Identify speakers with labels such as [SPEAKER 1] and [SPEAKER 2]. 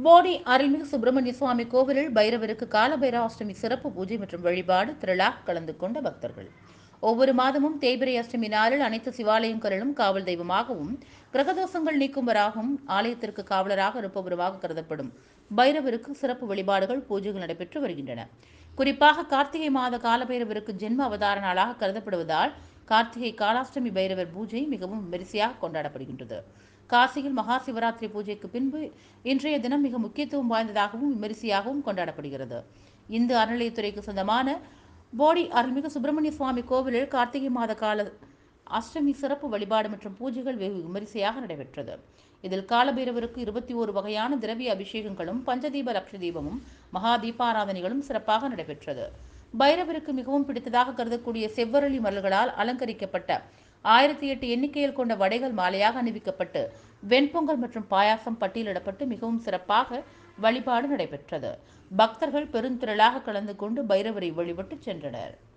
[SPEAKER 1] போடி அருள்மிகு சுப்பிரமணிய சுவாமி கோவிலில் பைரவருக்கு காலபைரவாஷ்டமி சிறப்பு பூஜை மற்றும் வழிபாடு திரளாக கலந்து கொண்ட பக்தர்கள் ஒவ்வொரு மாதமும் தேய்பிரை அஷ்டமி நாளில் அனைத்து சிவாலயங்களிலும் காவல் தெய்வமாகவும் கிரகதோஷங்கள் நீக்கும்பராகவும் ஆலயத்திற்கு காவலராக இருப்பவருமாக கருதப்படும் பைரவருக்கு சிறப்பு வழிபாடுகள் பூஜைகள் நடைபெற்று வருகின்றன குறிப்பாக கார்த்திகை மாத காலபைரவருக்கு ஜென்ம அவதார நாளாக கருதப்படுவதால் கார்த்திகை காலாஷ்டமி பைரவர் பூஜை மிகவும் விமரிசையாக கொண்டாடப்படுகின்றது காசியில் மகா சிவராத்திரி பூஜைக்கு பின்பு இன்றைய தினம் மிக முக்கியத்துவம் வாய்ந்ததாகவும் விமரிசையாகவும் கொண்டாடப்படுகிறது இந்து அறநிலையத்துறைக்கு சொந்தமான போடி அருள்மிகு சுப்பிரமணிய சுவாமி கோவிலில் கார்த்திகை மாத கால அஷ்டமி சிறப்பு வழிபாடு மற்றும் பூஜைகள் வெகு விமரிசையாக நடைபெற்றது இதில் காலபைரவருக்கு இருபத்தி ஓரு வகையான திரவிய அபிஷேகங்களும் பஞ்சதீப லட்ச தீபமும் மகா தீபாராதனைகளும் சிறப்பாக நடைபெற்றது பைரவருக்கு மிகவும் பிடித்ததாக கருதக்கூடிய செவ்வரளி மலர்களால் அலங்கரிக்கப்பட்ட ஆயிரத்தி எட்டு எண்ணிக்கையில் கொண்ட வடைகள் மாலையாக அணிவிக்கப்பட்டு வெண்பொங்கல் மற்றும் பாயாசம் பட்டியலிடப்பட்டு மிகவும் சிறப்பாக வழிபாடு நடைபெற்றது பக்தர்கள் பெருந்திரளாக கலந்து கொண்டு பைரவரை வழிபட்டு சென்றனர்